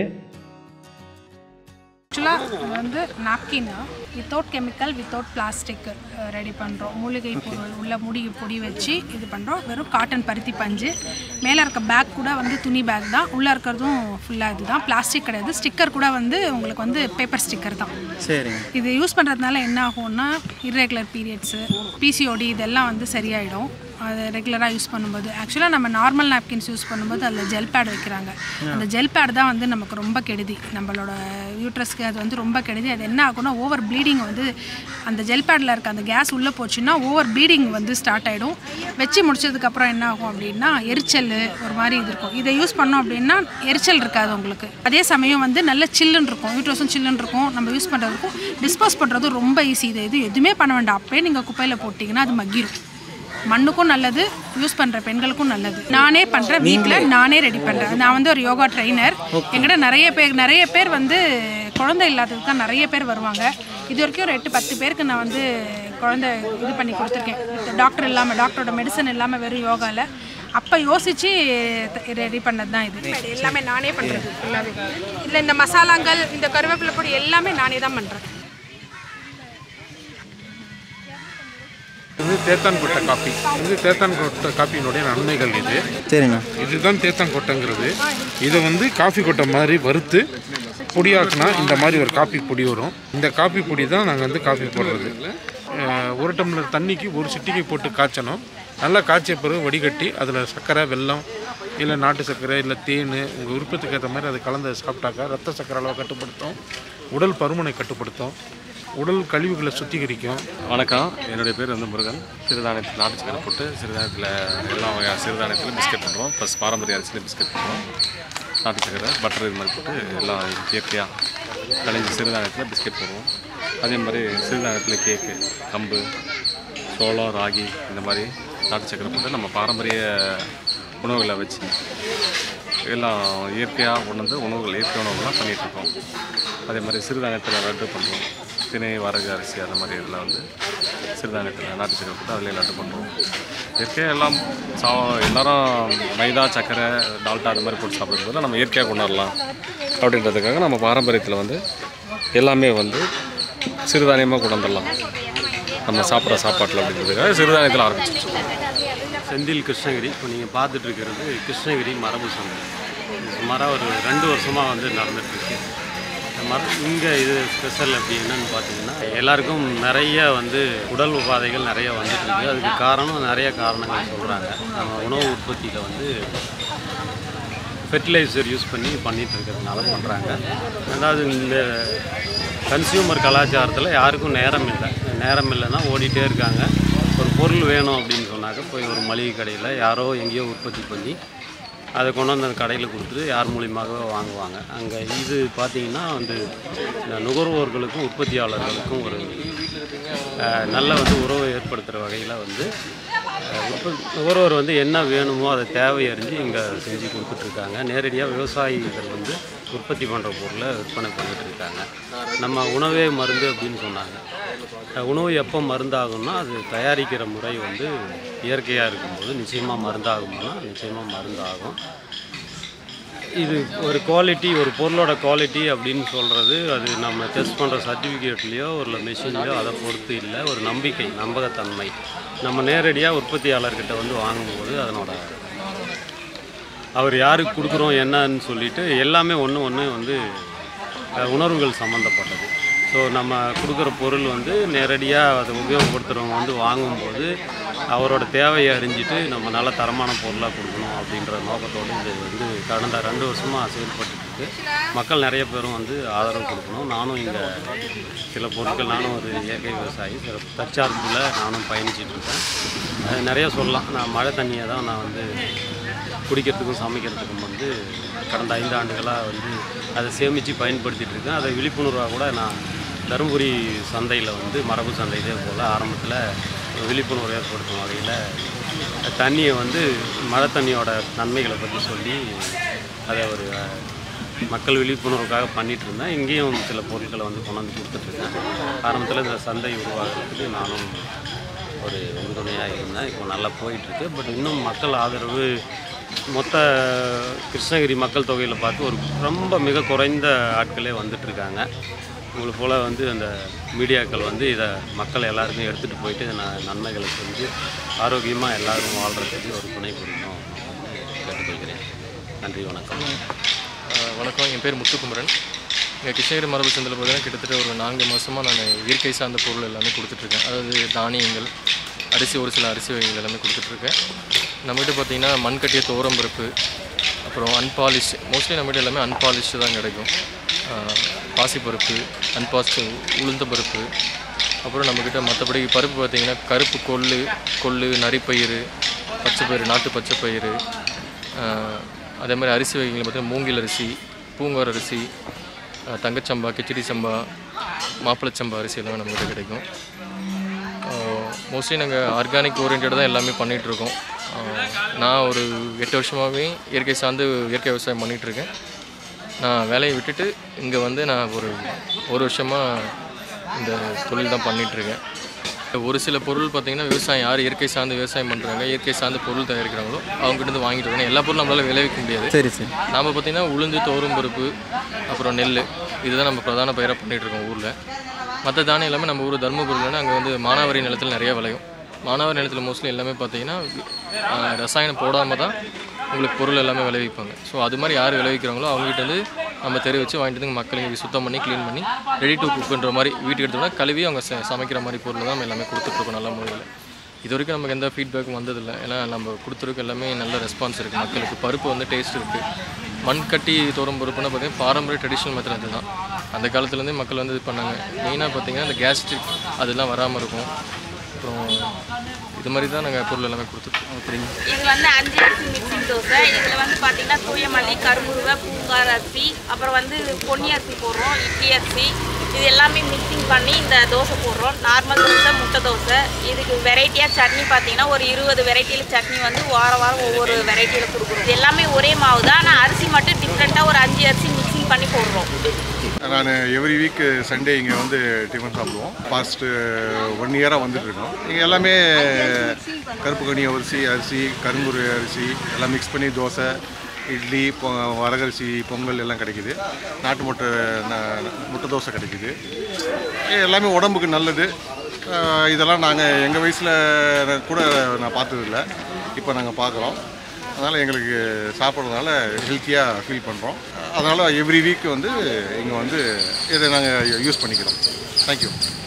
ஆக்சுவலாக இது வந்து நாப்கின்னு without chemical without plastic ready பண்ணுறோம் மூலிகை பொருள் உள்ள முடி பொடி வச்சு இது பண்ணுறோம் வெறும் காட்டன் பருத்தி பஞ்சு மேலே இருக்க பேக் கூட வந்து துணி பேக் தான் உள்ளே இருக்கிறதும் ஃபுல்லாக இதுதான் பிளாஸ்டிக் கிடையாது ஸ்டிக்கர் கூட வந்து உங்களுக்கு வந்து பேப்பர் ஸ்டிக்கர் தான் சரிங்க இது யூஸ் பண்ணுறதுனால என்ன ஆகும்னா இர்ரெகுலர் பீரியட்ஸு பிசிஓடி இதெல்லாம் வந்து சரியாயிடும் அது ரெகுலராக யூஸ் பண்ணும்போது ஆக்சுவலாக நம்ம நார்மல் நாப்கின்ஸ் யூஸ் பண்ணும்போது அதில் ஜெல் பேட் வைக்கிறாங்க அந்த ஜெல் பேட் தான் வந்து நமக்கு ரொம்ப கெடுதி நம்மளோட யூட்ரஸ்க்கு அது வந்து ரொம்ப கெடுதி அது என்ன ஆகும்னா ஓவர் ப்ளீடிங் வந்து அந்த ஜெல் பேடில் இருக்க அந்த கேஸ் உள்ளே போச்சுன்னா ஓவர் ப்ளீடிங் வந்து ஸ்டார்ட் ஆகிடும் வச்சு முடிச்சதுக்கப்புறம் என்ன ஆகும் அப்படின்னா எரிச்சல் ஒரு மாதிரி இது இருக்கும் இதை யூஸ் பண்ணோம் அப்படின்னா எரிச்சல் இருக்காது உங்களுக்கு அதே சமயம் வந்து நல்ல சில்லுன்னு இருக்கும் யூட்ரஸும் சில்லுன்னு இருக்கும் நம்ம யூஸ் பண்ணுறதுக்கும் டிஸ்போஸ் பண்ணுறதும் ரொம்ப ஈஸி இது இது எதுவுமே பண்ண வேண்டாம் அப்பயே நீங்கள் குப்பையில் போட்டிங்கன்னா அது மக்கிரும் மண்ணுக்கும் நல்லது யூஸ் பண்ணுற பெண்களுக்கும் நல்லது நானே பண்ணுறேன் வீட்டில் நானே ரெடி பண்ணுறேன் நான் வந்து ஒரு யோகா ட்ரைனர் என்கிட்ட நிறைய பேர் நிறைய பேர் வந்து குழந்தை இல்லாததுக்கு தான் நிறைய பேர் வருவாங்க இது வரைக்கும் ஒரு எட்டு பத்து பேருக்கு நான் வந்து குழந்தை இது பண்ணி கொடுத்துருக்கேன் டாக்டர் இல்லாமல் டாக்டரோட மெடிசன் இல்லாமல் வெறும் யோகாவில் அப்போ யோசித்து ரெடி பண்ணது தான் இது இது எல்லாமே நானே பண்ணுறது ஃபுல்லாகவே இதில் இந்த மசாலாங்கள் இந்த கருவேப்பிலை பொடி எல்லாமே நானே தான் பண்ணுறேன் இது தேத்தான்கொட்டை காப்பி இது தேத்தான்கொட்டை காப்பியினுடைய நன்மைகள் இது சரிண்ணா இதுதான் தேத்தான்கொட்டைங்கிறது இதை வந்து காஃபி கொட்டை மாதிரி வறுத்து பொடியாக்குனா இந்த மாதிரி ஒரு காப்பி பொடி வரும் இந்த காப்பி பொடி தான் நாங்கள் வந்து காஃபி போடுறது அஹ், ஒரு டம்ளர் தண்ணிக்கு ஒரு சிட்டிகை போட்டு காய்ச்சணும் நல்லா காய்ச்சிய பிறகு வடிகட்டி அதில் சர்க்கரை வெல்லம் இல்லை நாட்டு சர்க்கரை இல்லை தேன் உங்கள் விருப்பத்துக்கு ஏற்ற மாதிரி அதை கலந்து சாப்பிட்டாக்கா ரத்த சர்க்கரை அளவை கட்டுப்படுத்தும் உடல் பருமனை கட்டுப்படுத்தும் உடல் கழிவுகளை சுத்திகரிக்கும் வணக்கம் என்னுடைய பேர் வந்து முருகன் சிறுதானியத்தில் நாட்டு சக்கரை போட்டு சிறுதானியத்தில் எல்லா வகையான சிறுதானியத்திலும் பிஸ்கட் பண்ணுறோம் ப்ளஸ் பாரம்பரிய அரிசியில் பிஸ்கட் பண்ணுறோம் நாட்டு சக்கரை பட்டர் இது மாதிரி போட்டு எல்லாம் இயற்கையாக கலைஞ்சி சிறுதானியத்தில் பிஸ்கட் போடுவோம் அதே மாதிரி சிறுதானியத்தில் கேக்கு கம்பு சோளம் ராகி இந்த மாதிரி நாட்டு சக்கரை போட்டு நம்ம பாரம்பரிய உணவுகளை வச்சு எல்லாம் இயற்கையாக கொண்டு வந்து உணவுகள் இயற்கை உணவுகள்லாம் பண்ணிகிட்ருக்கோம் அதே மாதிரி சிறுதானியத்தில் லட்டு பண்ணுறோம் திணை வரகு அரிசி அந்த மாதிரி இதில் வந்து சிறுதானியத்தில் நாட்டு சக்கரை போட்டு அதில் லட்டு பண்ணுறோம் இயற்கையாக எல்லாம் சா எல்லாரும் மைதா சக்கரை டால்டா அந்த மாதிரி போட்டு சாப்பிட்றது பதிலா நம்ம இயற்கையாக கொண்டாடலாம் அப்படின்றதுக்காக நம்ம பாரம்பரியத்தில் வந்து எல்லாமே வந்து சிறுதானியமாக கொண்டு வந்துடலாம் நம்ம சாப்பிட்ற சாப்பாட்டில் அப்படின்றதுக்காக சிறுதானியத்தில் ஆரம்பிச்சிருச்சோம் செந்தில் கிருஷ்ணகிரி இப்போ நீங்கள் பார்த்துட்டு இருக்கிறது கிருஷ்ணகிரி மரபு சந்தை இது சுமாராக ஒரு ரெண்டு வருஷமாக வந்து நடந்துகிட்ருக்கு மர இங்கே இது ஸ்பெஷல் அப்படி என்னன்னு பார்த்தீங்கன்னா எல்லாருக்கும் நிறைய வந்து உடல் உபாதைகள் நிறைய வந்துட்டு இருக்கு அதுக்கு காரணம் நிறைய காரணங்கள் சொல்கிறாங்க நம்ம உணவு உற்பத்தியில் வந்து ஃபெர்டிலைசர் யூஸ் பண்ணி பண்ணிட்டு இருக்கிறதுனால பண்ணுறாங்க ரெண்டாவது இந்த கன்சியூமர் கலாச்சாரத்தில் யாருக்கும் நேரம் இல்லை நேரம் இல்லைன்னா ஓடிட்டே இருக்காங்க ஒரு பொருள் வேணும் அப்படின்னு சொன்னாக்க போய் ஒரு மளிகை கடையில் யாரோ எங்கேயோ உற்பத்தி பண்ணி அதை கொண்டு வந்து அந்த கடையில் கொடுத்துட்டு யார் மூலியமாகவோ வாங்குவாங்க அங்கே இது பார்த்திங்கன்னா வந்து இந்த நுகர்வோர்களுக்கும் உற்பத்தியாளர்களுக்கும் ஒரு அஹ், நல்ல வந்து உறவை ஏற்படுத்துகிற வகையில் வந்து அஹ், உற்பத்தி நுகர்வோர் வந்து என்ன வேணுமோ அதை தேவை அறிஞ்சு இங்கே செஞ்சு கொடுத்துட்ருக்காங்க நேரடியாக விவசாயிகள் வந்து உற்பத்தி பண்ணுற பொருளை விற்பனை பண்ணிட்டு இருக்காங்க நம்ம உணவே மருந்து அப்படின்னு சொன்னாங்க அஹ், உணவு எப்போ மருந்தாகும்னா அது தயாரிக்கிற முறை வந்து இயற்கையாக இருக்கும்போது நிச்சயமாக மருந்தாகும்னா நிச்சயமாக மருந்தாகும் இது ஒரு குவாலிட்டி ஒரு பொருளோட குவாலிட்டி அப்படின்னு சொல்கிறது அது நம்ம டெஸ்ட் பண்ணுற சர்டிஃபிகேட்லேயோ ஒரு மெஷின்லையோ அதை பொறுத்து இல்லை ஒரு நம்பிக்கை நம்பகத்தன்மை நம்ம நேரடியாக உற்பத்தியாளர்கிட்ட வந்து வாங்கும்போது அதனோட அவர் யாருக்கு கொடுக்குறோம் என்னன்னு சொல்லிட்டு எல்லாமே ஒன்று ஒன்று வந்து அஹ், உணர்வுகள் சம்மந்தப்பட்டது ஸோ நம்ம கொடுக்குற பொருள் வந்து நேரடியாக அதை உபயோகப்படுத்துகிறவங்க வந்து வாங்கும்போது அவரோட தேவையை அறிஞ்சிட்டு நம்ம நல்ல தரமான பொருளாக கொடுக்கணும் அப்படின்ற நோக்கத்தோடு இது வந்து கடந்த ரெண்டு வருஷமாக செயல்பட்டுருக்கு மக்கள் நிறைய பேரும் வந்து ஆதரவு கொடுக்கணும் நானும் இங்கே சில பொருட்கள் நானும் ஒரு இயற்கை விவசாயி சில தற்சார்பில் நானும் பயணிச்சிட்டு இருக்கேன் அது நிறைய சொல்லலாம் நான் மழை தண்ணியை தான் நான் வந்து குடிக்கிறதுக்கும் சமைக்கிறதுக்கும் வந்து கடந்த ஐந்து ஆண்டுகளாக வந்து அதை சேமித்து பயன்படுத்திட்டு இருக்கேன் அதை விழிப்புணர்வாக கூட நான் தருமபுரி சந்தையில் வந்து மரபு சந்தை இதே போல் ஆரம்பத்தில் விழிப்புணர்வு ஏற்படுத்தும் வகையில் தண்ணியை வந்து மழை தண்ணியோட நன்மைகளை பற்றி சொல்லி அதை ஒரு அஹ், மக்கள் விழிப்புணர்வுக்காக பண்ணிட்டு இருந்தேன் இங்கேயும் சில பொருட்களை வந்து கொண்டாந்து கொடுத்துட்ருக்கேன் ஆரம்பத்தில் இந்த சந்தை உருவாகிறதுக்கு நானும் ஒரு உறுதுணையாக இருந்தேன் இப்போ நல்லா போயிட்டுருக்கு பட் இன்னும் மக்கள் ஆதரவு மொத்த கிருஷ்ணகிரி மக்கள் தொகையில் பார்த்து ஒரு ரொம்ப மிக குறைந்த ஆட்களே வந்துட்டுருக்காங்க உங்களை போல் வந்து அந்த மீடியாக்கள் வந்து இதை மக்கள் எல்லாருமே எடுத்துகிட்டு போயிட்டு இந்த ந- நன்மைகளை செஞ்சு ஆரோக்கியமாக எல்லாரும் வாழ்கிறதுக்கு ஒரு துணை புரியணும் அப்படின்னு கேட்டுக்கொள்கிறேன் நன்றி வணக்கம் அஹ் வணக்கம் என் பேர் முத்துக்குமரன் இங்கே கிருஷ்ணகிரி மரபு சந்தையில் பார்த்தீங்கன்னா கிட்டத்தட்ட ஒரு நான்கு மாதமாக நான் இயற்கை சார்ந்த பொருள் எல்லாமே கொடுத்துட்ருக்கேன் அதாவது தானியங்கள் அரிசி ஒரு சில அரிசி வகைகள் எல்லாமே கொடுத்துட்ருக்கேன் நம்மகிட்ட பார்த்தீங்கன்னா மண்கட்டிய துவரம் பருப்பு அப்புறம் அன்பாலிஷ் மோஸ்ட்லி நம்மகிட்ட எல்லாமே அன்பாலிஷ்டு தான் கிடைக்கும் அஹ் பாசிப்பருப்பு அன்பாஸ்டு உளுந்த பருப்பு அப்புறம் நம்மக்கிட்ட மற்றபடி பருப்பு பார்த்தீங்கன்னா கருப்பு கொள்ளு கொள்ளு நரிப்பயிறு பச்சைப்பயிறு நாட்டு பச்சைப்பயிறு ஆஹ் அதே மாதிரி அரிசி வகைகள் பார்த்தீங்கன்னா மூங்கில் அரிசி பூங்கார் அரிசி ஆஹ் தங்கச்சம்பா கிச்சடி சம்பா மாப்பிளச்சம்பா அரிசி எல்லாமே நம்மகிட்ட கிடைக்கும் மோஸ்ட்லி நாங்கள் ஆர்கானிக் ஓரியன்டாக தான் எல்லாமே பண்ணிகிட்ருக்கோம் நான் ஒரு எட்டு வருஷமாகவே இயற்கை சார்ந்து இயற்கை விவசாயம் பண்ணிகிட்ருக்கேன் நான் வேலையை விட்டுட்டு இங்கே வந்து நான் ஒரு ஒரு வருஷமாக இந்த தொழில் தான் பண்ணிகிட்ருக்கேன் ஒரு சில பொருள் பார்த்தீங்கன்னா விவசாயம் யார் இயற்கை சார்ந்து விவசாயம் பண்ணுறாங்க இயற்கை சார்ந்த பொருள் தயாரிக்கிறாங்களோ அவங்ககிட்ட இருந்து வாங்கிட்டு வரணும் எல்லா பொருளும் நம்மளால விளைவிக்க முடியாது சரி, சரி. நாம் பார்த்தீங்கன்னா உளுந்து தோரும் பருப்பு அப்புறம் நெல் இதுதான் நம்ம பிரதான பயிராக பண்ணிகிட்டு இருக்கோம் ஊரில் மற்ற தானியம் எல்லாமே நம்ம ஊர் தருமபுரியில் அங்கே வந்து மானாவாரி நிலத்தில் நிறைய விளையும் மானாவாரி நிலத்தில் மோஸ்ட்லி எல்லாமே பார்த்தீங்கன்னா ஆஹ், ரசாயனம் போடாமல் தான் உங்களுக்கு பொருள் எல்லாமே விளைவிப்பாங்க ஸோ அது மாதிரி யார் விளைவிக்கிறாங்களோ அவங்ககிட்ட வந்து நம்ம தெரு வச்சு வாங்கிட்டு வந்து மக்கள் இங்கே சுத்தம் பண்ணி க்ளீன் பண்ணி ரெடி டு குக்குன்ற மாதிரி வீட்டுக்கு எடுத்தோம்னா கழுவி அவங்க ச- சமைக்கிற மாதிரி பொருள் தான் நம்ம எல்லாமே கொடுத்துட்ருக்கோம் நல்ல முறையில் இது வரைக்கும் நமக்கு எந்த ஃபீட்பேக்கும் வந்ததில்லை ஏன்னா நம்ம கொடுத்துருக்க எல்லாமே நல்ல ரெஸ்பான்ஸ் இருக்குது மக்களுக்கு பருப்பு வந்து டேஸ்ட் இருக்குது மண் கட்டி தோறும் பருப்புன்னா பார்த்தீங்கன்னா பாரம்பரிய ட்ரெடிஷ்னல் மெத்தட் அதுதான் அந்த காலத்துலேருந்தே மக்கள் வந்து இது பண்ணாங்க மெயினாக பார்த்தீங்கன்னா இந்த கேஸ்ட்ரிக் அதெல்லாம் வராமல் இருக்கும் அப்புறம் இது மாதிரி தான் நாங்கள் பொருள் எல்லாமே கொடுத்துருக்கோம் சரிங்க இது வந்து அஞ்சு அரிசி மிக்சிங் தோசை இதில் வந்து பார்த்தீங்கன்னா தூய மல்லி கருமுருவை பூங்கார் அரிசி அப்புறம் வந்து பொன்னி அரிசி போடுறோம் இட்லி அரிசி இது எல்லாமே மிக்சிங் பண்ணி இந்த தோசை போடுறோம் நார்மல் தோசை முட்டை தோசை இதுக்கு வெரைட்டியாக சட்னி பார்த்தீங்கன்னா ஒரு இருபது வெரைட்டியில் சட்னி வந்து வாரம் வாரம் ஒவ்வொரு வெரைட்டியில் கொடுக்குறோம் இது எல்லாமே ஒரே மாவு தான் ஆனால் அரிசி மட்டும் டிஃப்ரெண்ட்டாக ஒரு அஞ்சு அரிசி மிக்சிங் ஃபில் பண்ணி போடுறோம் நான் எவ்ரி வீக் சண்டே இங்கே வந்து டிஃபன் சாப்பிடுவோம் பாஸ்ட்டு ஒன் இயராக வந்துட்டு இருக்கோம் இங்கே எல்லாமே கருப்பு கனி அரிசி அரிசி கருங்குரு அரிசி எல்லாம் மிக்ஸ் பண்ணி தோசை இட்லி பொ வரகரிசி பொங்கல் எல்லாம் கிடைக்குது நாட்டு முட்டை ந- முட்டை தோசை கிடைக்குது எல்லாமே உடம்புக்கு நல்லது அஹ் இதெல்லாம் நாங்கள் எங்கள் வயசில் கூட நான் பார்த்ததில்ல இப்போ நாங்கள் பார்க்குறோம் அதனால் எங்களுக்கு சாப்பிட்றதுனால ஹெல்த்தியாக ஃபீல் பண்ணுறோம் அதனால் எவ்ரி வீக் வந்து இங்கே வந்து இதை நாங்கள் யூஸ் பண்ணிக்கிறோம் தேங்க்யூ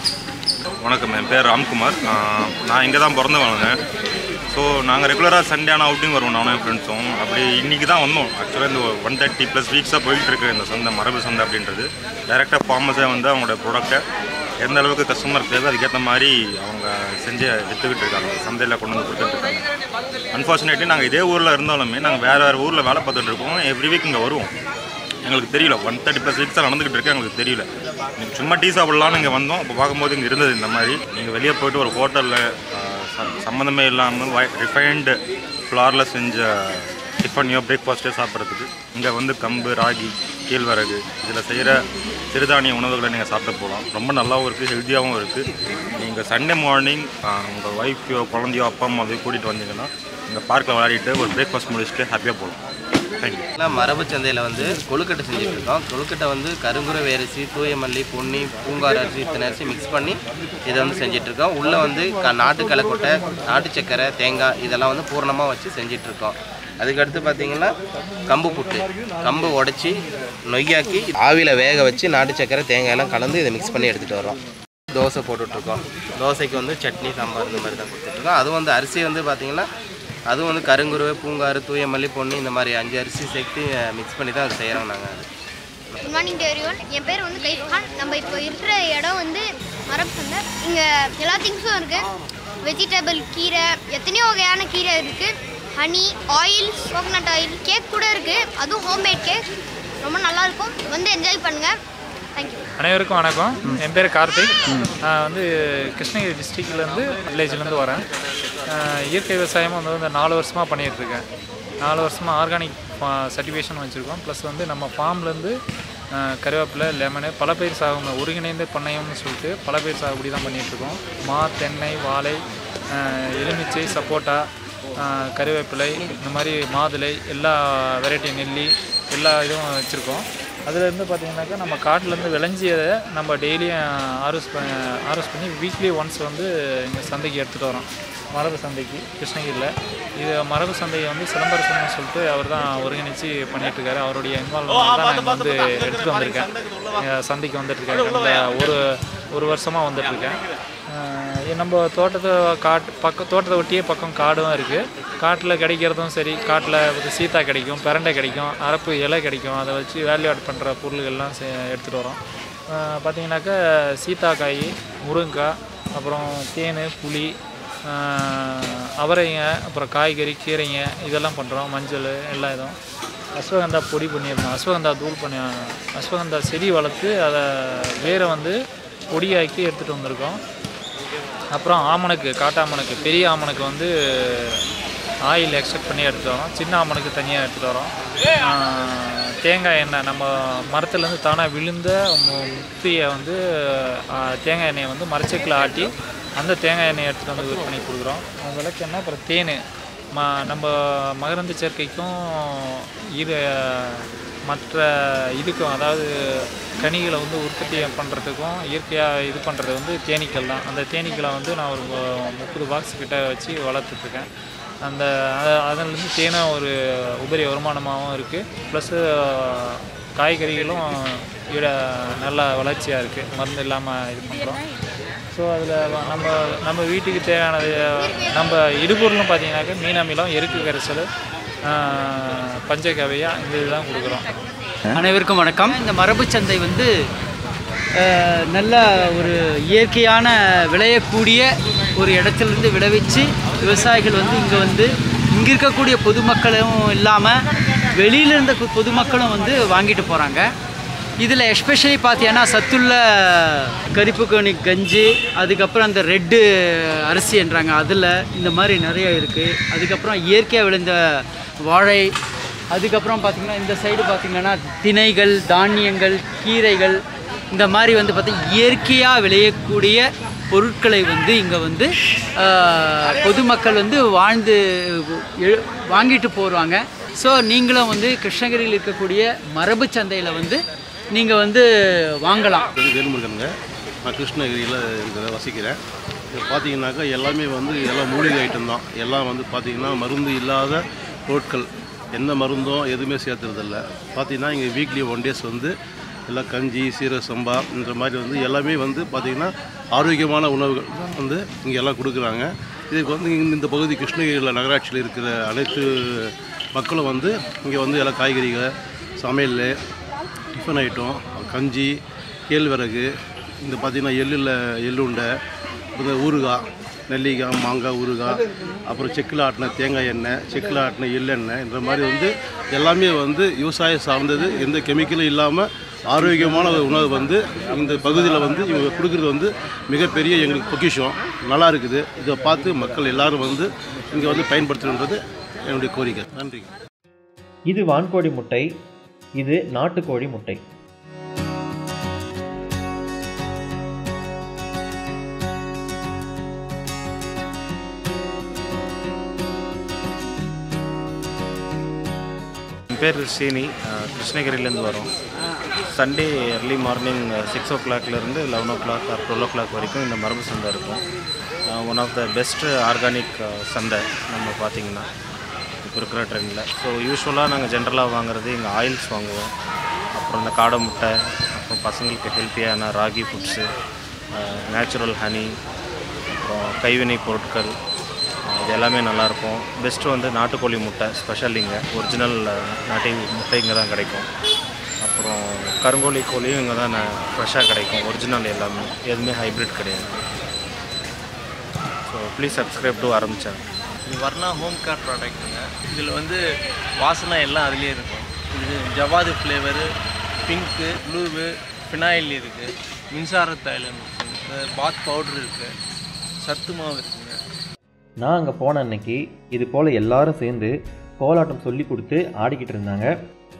வணக்கம் என் பேர் ராம்குமார் ஆஹ் நான் இங்கே தான் பிறந்து வளர்ந்தேன் ஸோ நாங்கள் ரெகுலராக சண்டே ஆனால் அவுட்டிங் வருவோம் நானும் என் ஃப்ரெண்ட்ஸும் அப்படி இன்றைக்கி தான் வந்தோம் ஆக்சுவலாக இந்த ஒன் தேர்ட்டி ப்ளஸ் வீக்ஸாக போயிட்டுருக்கு இந்த சந்தை மரபு சந்தை அப்படின்றது டைரெக்டாக ஃபார்மஸே வந்து அவங்களோட ப்ராடக்ட்டை எந்த அளவுக்கு கஸ்டமர் தேவை அதுக்கேற்ற மாதிரி அவங்க செஞ்சு விற்றுக்கிட்டு இருக்காங்க சந்தையில் கொண்டு வந்து கொடுத்துட்டு இருக்காங்க அன்ஃபார்ச்சுனேட்லி நாங்கள் இதே ஊரில் இருந்தாலுமே நாங்கள் வேறு வேறு ஊரில் வேலை பார்த்துட்டு இருக்கோம் எவ்ரி வீக் இங்கே வருவோம் எங்களுக்கு தெரியல ஒன் தேர்ட்டி ப்ளஸ் வீக்ஸாக நடந்துகிட்டு இருக்கு எங்களுக்கு தெரியல நீங்கள் சும்மா டீ சாப்பிட்லான்னு இங்கே வந்தோம் அப்போ பார்க்கும்போது இங்கே இருந்தது இந்த மாதிரி நீங்கள் வெளியே போயிட்டு ஒரு ஹோட்டலில் சம்மந்தமே இல்லாமல் ரிஃபைன்டு ஃப்ளாரில் செஞ்ச டிஃபனையோ பிரேக்ஃபாஸ்ட்டே சாப்பிட்றதுக்கு இங்கே வந்து கம்பு ராகி கேழ்வரகு இதில் செய்கிற சிறுதானிய உணவுகளை நீங்கள் சாப்பிட்டு போகலாம் ரொம்ப நல்லாவும் இருக்குது ஹெல்த்தியாகவும் இருக்குது நீங்கள் சண்டே மார்னிங் உங்கள் ஒய்ஃபையோ குழந்தையோ அப்பா அம்மாவையோ கூட்டிகிட்டு வந்தீங்கன்னா இந்த பார்க்கில் விளையாடிட்டு ஒரு பிரேக்ஃபாஸ்ட் முடிச்சுட்டு ஹாப்பியாக போகலாம் தேங்க்யூ எல்லாம் மரபு சந்தையில் வந்து கொழுக்கட்டை செஞ்சுட்டு இருக்கோம் கொழுக்கட்டை வந்து கருங்குரவை அரிசி தூய மல்லி பொன்னி பூங்கார் அரிசி இத்தனை அரிசி மிக்ஸ் பண்ணி இதை வந்து செஞ்சுட்டு இருக்கோம் உள்ளே வந்து க நாட்டு களைக்கொட்டை நாட்டு சக்கரை தேங்காய் இதெல்லாம் வந்து பூர்ணமாக வச்சு செஞ்சுட்டு இருக்கோம் அதுக்கடுத்து பார்த்தீங்கன்னா கம்பு புட்டு கம்பு உடச்சி நொய்யாக்கி ஆவியில் வேக வச்சு நாட்டு சக்கரை தேங்காய் எல்லாம் கலந்து இதை மிக்ஸ் பண்ணி எடுத்துகிட்டு வரோம் தோசை போட்டுட்ருக்கோம் தோசைக்கு வந்து சட்னி சாம்பார் இந்த மாதிரி தான் கொடுத்துட்ருக்கோம் அதுவும் வந்து அரிசி வந்து பார்த்திங்கன்னா அதுவும் வந்து கருங்குருவை பூங்காறு தூய மல்லி பொன்னி இந்த மாதிரி அஞ்சு அரிசி சேர்த்து மிக்ஸ் பண்ணி தான் அது செய்கிறோம் நாங்கள் அது குட் மார்னிங் டெரியோன் என் பேர் வந்து கைஃபான் நம்ம இப்போ இருக்கிற இடம் வந்து மரப் சந்தை இங்கே எல்லா திங்ஸும் இருக்குது வெஜிடபிள் கீரை எத்தனையோ வகையான கீரை இருக்குது honey oil coconut oil cake கூட இருக்குது அதுவும் ஹோம்மேட் கேக் ரொம்ப நல்லாயிருக்கும் வந்து என்ஜாய் பண்ணுங்கள் தேங்க்யூ அனைவருக்கும் வணக்கம் என் பேர் கார்த்திக் நான் வந்து கிருஷ்ணகிரி டிஸ்ட்ரிக்ட்லேருந்து வில்லேஜ்லேருந்து வரேன் அஹ் இயற்கை விவசாயம் வந்து வந்து நாலு வருஷமாக பண்ணிகிட்ருக்கேன் நாலு வருஷமாக ஆர்கானிக் சர்டிஃபிகேஷன் வச்சுருக்கோம் ப்ளஸ் வந்து நம்ம ஃபார்ம்லேருந்து கருவேப்பிலை லெமனு பல பயிர் சாகுபடி ஒருங்கிணைந்த பண்ணையம்னு சொல்லிட்டு பல பயிர் சாகுபடி தான் பண்ணிகிட்ருக்கோம் மா தென்னை வாழை அஹ் எலுமிச்சை சப்போட்டா அஹ் கருவேப்பிலை இந்த மாதிரி மாதுளை எல்லா வெரைட்டி நெல்லி எல்லா இதுவும் வச்சுருக்கோம் அதுலேருந்து பார்த்தீங்கன்னாக்கா நம்ம காட்டிலேருந்து விளைஞ்சியதை நம்ம டெய்லியும் ஆர்வஸ் பண்ணி ஆர்வஸ் பண்ணி வீக்லி ஒன்ஸ் வந்து இங்கே சந்தைக்கு எடுத்துகிட்டு வரோம் மரபு சந்தைக்கு கிருஷ்ணகிரியில் இது மரபு சந்தையை வந்து சிலம்பரசன் சொல்லிட்டு அவர் தான் ஒருங்கிணைச்சு பண்ணிகிட்ருக்காரு அவருடைய இன்வால்வ்மெண்ட் தான் நான் வந்து எடுத்துகிட்டு வந்திருக்கேன் இங்க சந்தைக்கு வந்துட்டுருக்கேன் கடந்த ஒரு ஒரு வருஷமாக வந்துட்டுருக்கேன் அஹ் நம்ம தோட்டத்தை காட்டு பக்கம் தோட்டத்தை ஒட்டியே பக்கம் காடும் இருக்குது காட்டில் கிடைக்கிறதும் சரி காட்டில் வந்து சீத்தா கிடைக்கும் பிரண்டை கிடைக்கும் அரப்பு இலை கிடைக்கும் அதை வச்சு வேல்யூ ஆட் பண்ணுற பொருள்கள்லாம் செ எடுத்துகிட்டு வரோம் அஹ் பார்த்தீங்கன்னாக்கா சீத்தாக்காய் முருங்கைக்காய் அப்புறம் தேன் புளி அஹ் அவரைங்க அப்புறம் காய்கறி கீரைங்க இதெல்லாம் பண்ணுறோம் மஞ்சள் எல்லா இதுவும் அஸ்வகந்தா பொடி பண்ணியிருக்கோம் அஸ்வகந்தா தூள் பண்ணி அஸ்வகந்தா செடி வளர்த்து அதை வேரை வந்து பொடியாக்கி எடுத்துகிட்டு வந்திருக்கோம் அப்புறம் ஆமணக்கு காட்டாமணக்கு பெரிய ஆமணக்கு வந்து ஆயில் எக்ஸ்ட்ராக்ட் பண்ணி எடுத்துகிட்டு வரோம் சின்ன ஆமணக்கு தனியாக எடுத்துகிட்டு வரோம் ஆஹ் தேங்காய் எண்ணெய் நம்ம மரத்துலேருந்து தானாக விழுந்த மு- முத்தியை வந்து ஆஹ் தேங்காய் எண்ணெயை வந்து மரச்செக்கில் ஆட்டி அந்த தேங்காய் எண்ணெயை எடுத்துகிட்டு வந்து விற்பனை கொடுக்குறோம் அந்த விளக்கெண்ணெய் அப்புறம் தேன் ம நம்ம மகரந்த சேர்க்கைக்கும் இது மற்ற இதுக்கும் அதாவது கனிகளை வந்து உற்பத்தி பண்ணுறதுக்கும் இயற்கையாக இது பண்ணுறது வந்து தேனீக்கள் தான் அந்த தேனீக்களை வந்து நான் ஒரு மு- முப்பது பாக்ஸ் கிட்ட வச்சு வளர்த்துட்ருக்கேன் அந்த அ- அதிலிருந்து தேனும் ஒரு உபரி வருமானமாகவும் இருக்குது ப்ளஸ்ஸு காய்கறிகளும் இட நல்ல வளர்ச்சியாக இருக்குது மருந்து இல்லாமல் இது பண்ணுறோம் ஸோ அதில் நம்ம நம்ம வீட்டுக்கு தேவையானது நம்ம இடுபொருளும் பார்த்தீங்கன்னாக்கா மீன் அமிலம் எருக்கு கரைசல் பஞ்சகவையா இந்த இதுதான் கொடுக்குறோம் அனைவருக்கும் வணக்கம் இந்த மரபு சந்தை வந்து அஹ், நல்ல ஒரு இயற்கையான விளையக்கூடிய ஒரு இடத்துலேருந்து விளைவிச்சு விவசாயிகள் வந்து இங்கே வந்து இங்கே இருக்கக்கூடிய பொதுமக்களும் இல்லாமல் வெளியில இருந்த கு- பொதுமக்களும் வந்து வாங்கிட்டு போகிறாங்க இதில் எஸ்பெஷலி பார்த்தீங்கன்னா சத்துள்ள கரிப்பு கனி கஞ்சி அதுக்கப்புறம் அந்த ரெட்டு அரிசி என்றாங்க அதில் இந்த மாதிரி நிறைய இருக்குது அதுக்கப்புறம் இயற்கையாக விளைந்த வாழை அதுக்கப்புறம் பார்த்திங்கன்னா இந்த சைடு பார்த்திங்கன்னா திணைகள் தானியங்கள் கீரைகள் இந்த மாதிரி வந்து பார்த்திங்கன்னா இயற்கையாக விளையக்கூடிய பொருட்களை வந்து இங்கே வந்து ஆஹ், பொதுமக்கள் வந்து வாழ்ந்து எழு- வாங்கிட்டு போகிறாங்க ஸோ நீங்களும் வந்து கிருஷ்ணகிரியில் இருக்கக்கூடிய மரபு சந்தையில் வந்து நீங்கள் வந்து வாங்கலாம் பேர் வேல்முருகனுங்க நான் கிருஷ்ணகிரியில் இருக்கிற வசிக்கிறேன் இது பார்த்தீங்கன்னாக்கா எல்லாமே வந்து எல்லாம் மூலிகை ஐட்டம் தான் எல்லாம் வந்து பார்த்தீங்கன்னா மருந்து இல்லாத பொருட்கள் எந்த மருந்தும் எதுவுமே சேர்த்துறதில்ல பார்த்தீங்கன்னா இங்கே வீக்லி ஒன் டேஸ் வந்து எல்லாம் கஞ்சி சீரக சம்பா இந்த மாதிரி வந்து எல்லாமே வந்து பார்த்திங்கன்னா ஆரோக்கியமான உணவுகள் தான் வந்து இங்கே எல்லாம் கொடுக்குறாங்க இதுக்கு வந்து இந்த- இந்த பகுதி கிருஷ்ணகிரியில் நகராட்சியில் இருக்கிற அனைத்து மக்களும் வந்து இங்கே வந்து எல்லா காய்கறிகள் சமையல் டிஃபன் ஐட்டம் கஞ்சி கேழ்வரகு இந்த பார்த்திங்கன்னா எள்ளில் எள்ளுண்டை இந்த ஊறுகாய் நெல்லிக்காய் மாங்காய் ஊறுகாய் அப்புறம் செக்கில் ஆட்டின தேங்காய் எண்ணெய் செக்கில் ஆட்டின எள்ளெண்ணெய் இந்த மாதிரி வந்து எல்லாமே வந்து விவசாயம் சார்ந்தது எந்த கெமிக்கலும் இல்லாமல் ஆரோக்கியமான ஒரு உணவு வந்து இந்த பகுதியில் வந்து இவங்க கொடுக்குறது வந்து மிகப்பெரிய எங்களுக்கு பொக்கிஷம் நல்லா இருக்குது இதை பார்த்து மக்கள் எல்லாரும் வந்து இங்கே வந்து பயன்படுத்தணுன்றது என்னுடைய கோரிக்கை நன்றி இது வான்கோழி முட்டை இது நாட்டுக்கோழி முட்டை என் பேர் சீனி அஹ், கிருஷ்ணகிரியிலேருந்து வரோம் Sunday early morning six o கிளாக்லேருந்து eleven o clock or twelve o clock வரைக்கும் இந்த மரபு சந்தை இருக்கும் one of the best organic சந்தை நம்ம பார்த்தீங்கன்னா இப்போ இருக்கிற ட்ரெண்டில் ஸோ யூஸ்வலாக நாங்கள் ஜென்ரலாக வாங்குறது இங்கே ஆயில்ஸ் வாங்குவோம் அப்புறம் இந்த காடை முட்டை அப்புறம் பசங்களுக்கு ஹெல்த்தியான ராகி ஃபுட்ஸு நேச்சுரல் ஹனி அப்புறம் கைவினை பொருட்கள் அஹ் இது எல்லாமே நல்லாயிருக்கும் பெஸ்ட்டு வந்து நாட்டுக்கோழி முட்டை ஸ்பெஷல் இங்கே ஒரிஜினல் நாட்டு முட்டை இங்கே தான் கிடைக்கும் அப்புறம் கருங்கோழி கோழியும் இங்கே தான் ஃப்ரெஷ்ஷாக கிடைக்கும் ஒரிஜினல் எல்லாமே எதுவுமே ஹைப்ரிட் கிடையாது ஸோ ப்ளீஸ் சப்ஸ்கிரைப் டு ஆரம்பித்தேன் இது வர்ணா ஹோம் கேர் ப்ராடக்ட்டுங்க இதில் வந்து வாசனை எல்லாம் அதுலேயே இருக்கும் இது ஜவாது ஃப்ளேவரு பிங்க்கு ப்ளூவு ஃபினாயில் இருக்குது மின்சார தைலம் இருக்குது பாத் பவுடர் இருக்குது சத்து மாவு இருக்குங்க நான் அங்கே போன அன்னைக்கு இது போல் எல்லாரும் சேர்ந்து கோலாட்டம் சொல்லி கொடுத்து ஆடிக்கிட்டு இருந்தாங்க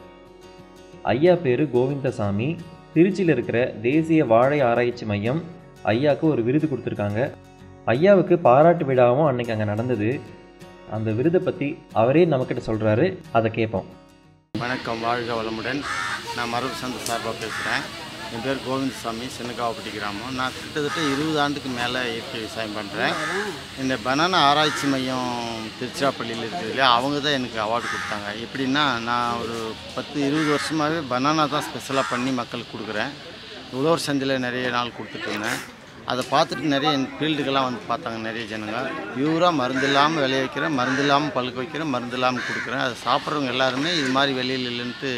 ஐயா பேர் கோவிந்தசாமி திருச்சியில் இருக்கிற தேசிய வாழை ஆராய்ச்சி மையம் ஐயாவுக்கு ஒரு விருது கொடுத்துருக்காங்க ஐயாவுக்கு பாராட்டு விழாவும் அன்னைக்கு அங்கே நடந்தது அந்த விருதை பற்றி அவரே நம்மக்கிட்ட சொல்கிறாரு அதை கேட்போம் வணக்கம் வாழ்க வளமுடன் நான் மரபு சந்தை சார்பாக பேசுகிறேன் என் பேர் கோவிந்தசாமி சின்னகாவப்பட்டி கிராமம் நான் கிட்டத்தட்ட இருபது ஆண்டுக்கு மேலே இயற்கை விவசாயம் பண்ணுறேன் இந்த பனானா ஆராய்ச்சி மையம் திருச்சிராப்பள்ளியில் இருக்குது இல்லையா அவங்க தான் எனக்கு அவார்டு கொடுத்தாங்க எப்படின்னா நான் ஒரு பத்து இருபது வருஷமாகவே பனானா தான் ஸ்பெஷலாக பண்ணி மக்களுக்கு கொடுக்குறேன் உழவர் சந்தையில் நிறைய நாள் கொடுத்துட்டு இருந்தேன் அதை பார்த்துட்டு நிறைய என் ஃபீல்டுக்கெல்லாம் வந்து பார்த்தாங்க நிறைய ஜனங்க பியூராக மருந்து இல்லாமல் விளைய வைக்கிறேன் மருந்து இல்லாமல் பழுக்க வைக்கிறேன் மருந்து இல்லாமல் கொடுக்குறேன் அதை சாப்பிட்றவங்க எல்லாருமே இது மாதிரி வெளியில் இல்லைன்ட்டு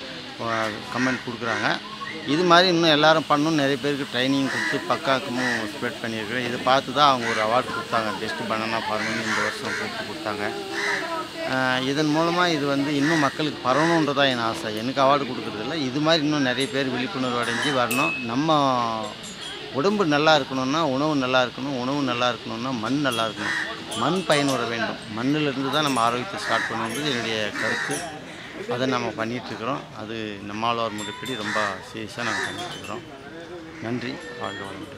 கமெண்ட் கொடுக்குறாங்க இது மாதிரி இன்னும் எல்லாரும் பண்ணணும் நிறைய பேருக்கு ட்ரைனிங் கொடுத்து பக்காக்கமும் ஸ்ப்ரெட் பண்ணியிருக்கிறேன் இதை பார்த்து தான் அவங்க ஒரு அவார்டு கொடுத்தாங்க பெஸ்ட்டு பனானா ஃபார்மிங் இந்த வருஷம் கூப்பிட்டு கொடுத்தாங்க ஆஹ் இதன் மூலமாக இது வந்து இன்னும் மக்களுக்கு பரவணுன்றதான் என் ஆசை எனக்கு அவார்டு கொடுக்குறதில்ல இது மாதிரி இன்னும் நிறைய பேர் விழிப்புணர்வு அடைஞ்சு வரணும் நம்ம உடம்பு நல்லா இருக்கணும்னா உணவு நல்லா இருக்கணும் உணவு நல்லா இருக்கணும்னா மண் நல்லா இருக்கணும் மண் பயனுற வேண்டும் மண்ணிலிருந்து தான் நம்ம ஆரோக்கியத்தை ஸ்டார்ட் பண்ணணுன்றது என்னுடைய கருத்து அதை நம்ம பண்ணிகிட்ருக்குறோம் அது நம்மாழ்வார் முறைப்படி ரொம்ப சீரியஸாக நாங்கள் பண்ணிகிட்ருக்குறோம் நன்றி வாழ்க வளமுடன்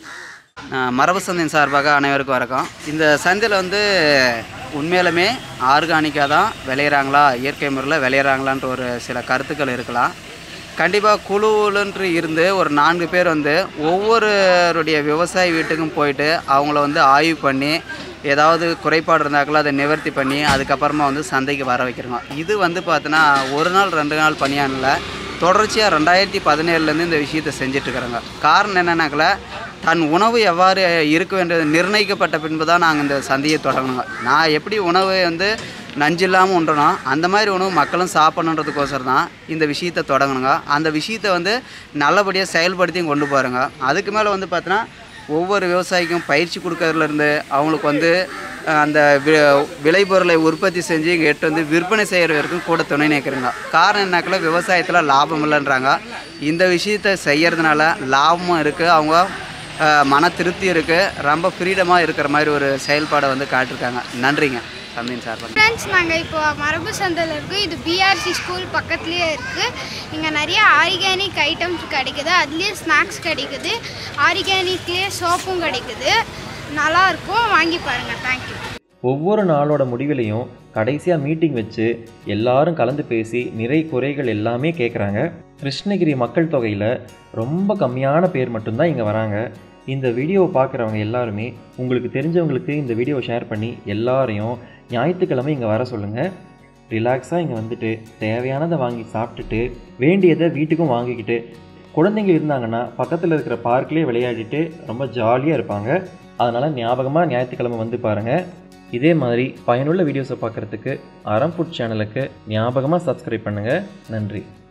நான் மரபு சந்தையின் சார்பாக அனைவருக்கும் வணக்கம் இந்த சந்தையில் வந்து உண்மையிலுமே ஆர்கானிக்காக தான் விளையிறாங்களா இயற்கை முறையில் விளையிறாங்களான்ற ஒரு சில கருத்துக்கள் இருக்கலாம் கண்டிப்பாக குழுவுலன்று இருந்து ஒரு நான்கு பேர் வந்து ஒவ்வொருடைய விவசாயி வீட்டுக்கும் போயிட்டு அவங்கள வந்து ஆய்வு பண்ணி ஏதாவது குறைபாடு இருந்தாக்களோ அதை நிவர்த்தி பண்ணி அதுக்கப்புறமா வந்து சந்தைக்கு வர வைக்கிறோங்க இது வந்து பார்த்தோன்னா ஒரு நாள் ரெண்டு நாள் பணியானில் தொடர்ச்சியாக ரெண்டாயிரத்தி பதினேழுலேருந்து இந்த விஷயத்தை செஞ்சிட்ருக்குறாங்க காரணம் என்னன்னாக்கல தன் உணவு எவ்வாறு இருக்க வேண்டியது நிர்ணயிக்கப்பட்ட பின்பு தான் நாங்கள் இந்த சந்தையை தொடங்கணுங்க நான் எப்படி உணவை வந்து நஞ்சு இல்லாமல் உண்டனோ அந்த மாதிரி உணவு மக்களும் சாப்பிடணுன்றதுக்கோசரம் தான் இந்த விஷயத்தை தொடங்கணுங்க அந்த விஷயத்தை வந்து நல்லபடியாக செயல்படுத்தியும் கொண்டு போகிறோங்க அதுக்கு மேலே வந்து பார்த்தோன்னா ஒவ்வொரு விவசாயிக்கும் பயிற்சி கொடுக்கறதுலேருந்து அவங்களுக்கு வந்து அஹ், அந்த வி விளைபொருளை உற்பத்தி செஞ்சு இங்கே எட்டு வந்து விற்பனை செய்கிற வரைக்கும் கூட துணை நிற்கிறேங்க காரணம் என்னக்கல விவசாயத்தில் லாபம் இல்லைன்றாங்க இந்த விஷயத்தை செய்யறதுனால லாபமும் இருக்குது அவங்க அஹ், மன திருப்தி இருக்குது ரொம்ப ஃப்ரீடமாக இருக்கிற மாதிரி ஒரு செயல்பாடை வந்து காட்டியிருக்காங்க நன்றிங்க சந்தையின் சார்பாக ஃப்ரெண்ட்ஸ் நாங்கள் இப்போ மரபு சந்தையில் இருக்கோம் இது பிஆர்சி ஸ்கூல் பக்கத்துலேயே இருக்குது இங்கே நிறைய ஆர்கானிக் ஐட்டம்ஸ் கிடைக்குது அதுலேயே ஸ்நாக்ஸ் கிடைக்குது ஆர்கானிக்லேயே சோப்பும் கிடைக்குது நல்லா இருக்கும் வாங்கி பாருங்கள் தேங்க்யூ ஒவ்வொரு நாளோட முடிவிலையும் கடைசியாக மீட்டிங் வச்சு எல்லாரும் கலந்து பேசி நிறை குறைகள் எல்லாமே கேட்குறாங்க கிருஷ்ணகிரி மக்கள் தொகையில் ரொம்ப கம்மியான பேர் மட்டும்தான் இங்கே வராங்க இந்த வீடியோவை பார்க்குறவங்க எல்லாருமே உங்களுக்கு தெரிஞ்சவங்களுக்கு இந்த வீடியோவை ஷேர் பண்ணி எல்லாரையும் ஞாயிற்றுக்கிழமை இங்கே வர சொல்லுங்கள் ரிலாக்ஸாக இங்கே வந்துட்டு தேவையானதை வாங்கி சாப்பிட்டுட்டு வேண்டியதை வீட்டுக்கும் வாங்கிக்கிட்டு குழந்தைங்க இருந்தாங்கன்னா பக்கத்தில் இருக்கிற பார்க்லேயே விளையாடிட்டு ரொம்ப ஜாலியாக இருப்பாங்க அதனால் ஞாபகமாக ஞாயிற்றுக்கிழமை வந்து பாருங்கள் இதே மாதிரி பயனுள்ள வீடியோஸை பார்க்குறதுக்கு அறம் ஃபுட் சேனலுக்கு ஞாபகமாக சப்ஸ்கிரைப் பண்ணுங்கள் நன்றி